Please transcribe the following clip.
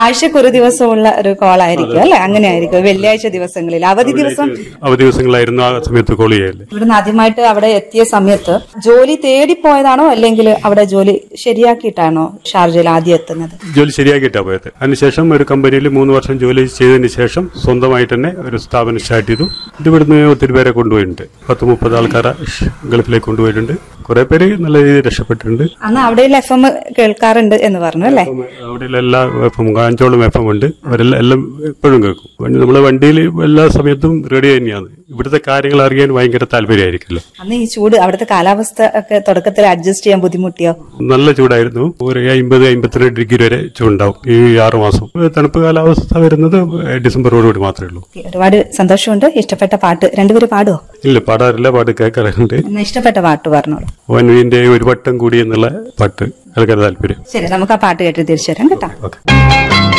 ആഴ്ചക്ക് ഒരു ദിവസമുള്ള ഒരു കോൾ ആയിരിക്കും അല്ലെ അങ്ങനെ ആയിരിക്കും വെള്ളിയാഴ്ച ദിവസങ്ങളിൽ അവധി ദിവസം അവധി ദിവസങ്ങളായിരുന്നു ആ സമയത്ത് കോൾ ചെയ്യല്ലേ ഇവിടുന്ന് ആദ്യമായിട്ട് അവിടെ എത്തിയ സമയത്ത് ജോലി തേടിപ്പോയതാണോ അല്ലെങ്കിൽ അവിടെ ജോലി ശരിയാക്കിയിട്ടാണോ ഷാർജയിൽ ആദ്യം എത്തുന്നത് ജോലി ശരിയാക്കിയിട്ടാണ് പോയത് അതിനുശേഷം ഒരു കമ്പനിയിൽ മൂന്ന് വർഷം ജോലി ചെയ്തതിന് ശേഷം സ്വന്തമായിട്ട് തന്നെ ഒരു സ്ഥാപനം സ്റ്റാർട്ട് ചെയ്തു ഇത് ഇവിടുന്ന് ഒത്തിരി പേരെ കൊണ്ടുപോയിട്ടുണ്ട് പത്ത് മുപ്പത് ആൾക്കാരെ ഗൾഫിലേക്ക് കൊണ്ടുപോയിട്ടുണ്ട് കുറെ പേര് നല്ല രീതിയിൽ രക്ഷപ്പെട്ടിട്ടുണ്ട് അന്ന് അവിടെയുള്ള എഫ് എം കേൾക്കാറുണ്ട് എന്ന് പറഞ്ഞു അല്ലെ അവിടെ എല്ലാ എഫും അഞ്ചോളം എഫ് എം ഉണ്ട് അവരെല്ലാം എല്ലാം എപ്പോഴും കേൾക്കും വണ്ടി- നമ്മളെ വണ്ടിയിൽ എല്ലാ സമയത്തും റേഡിയോ തന്നെയാണ് ഇവിടുത്തെ കാര്യങ്ങൾ അറിയാൻ ഭയങ്കര താല്പര്യമായിരിക്കുമല്ലോ അന്ന് ഈ ചൂട് അവിടുത്തെ കാലാവസ്ഥ ഒക്കെ തുടക്കത്തിൽ അഡ്ജസ്റ്റ് ചെയ്യാൻ ബുദ്ധിമുട്ടിയോ നല്ല ചൂടായിരുന്നു ഒരു അമ്പത് അമ്പത്തിരണ്ട് ഡിഗ്രി വരെ ചൂടുണ്ടാവും ഈ ആറു മാസം തണുപ്പ് കാലാവസ്ഥ വരുന്നത് ഡിസംബറോടുകൂടി മാത്രമേ ഉള്ളൂ ഒരുപാട് സന്തോഷമുണ്ട് ഇഷ്ടപ്പെട്ട പാട്ട് രണ്ടുപേരും പാടുവോ ഇല്ല പാടാറില്ല പാട്ട് കേൾക്കാറുണ്ട് എന്നാ ഇഷ്ടപ്പെട്ട പാട്ട് പറഞ്ഞോളൂ വൻവീന്റെ ഒരു വട്ടം കൂടി എന്നുള്ള പാട്ട് കേൾക്കാൻ താല്പര്യം ശരി നമുക്ക് ആ പാട്ട് കേട്ട് തിരിച്ചു വരാം കേട്ടോ ഓക്കെ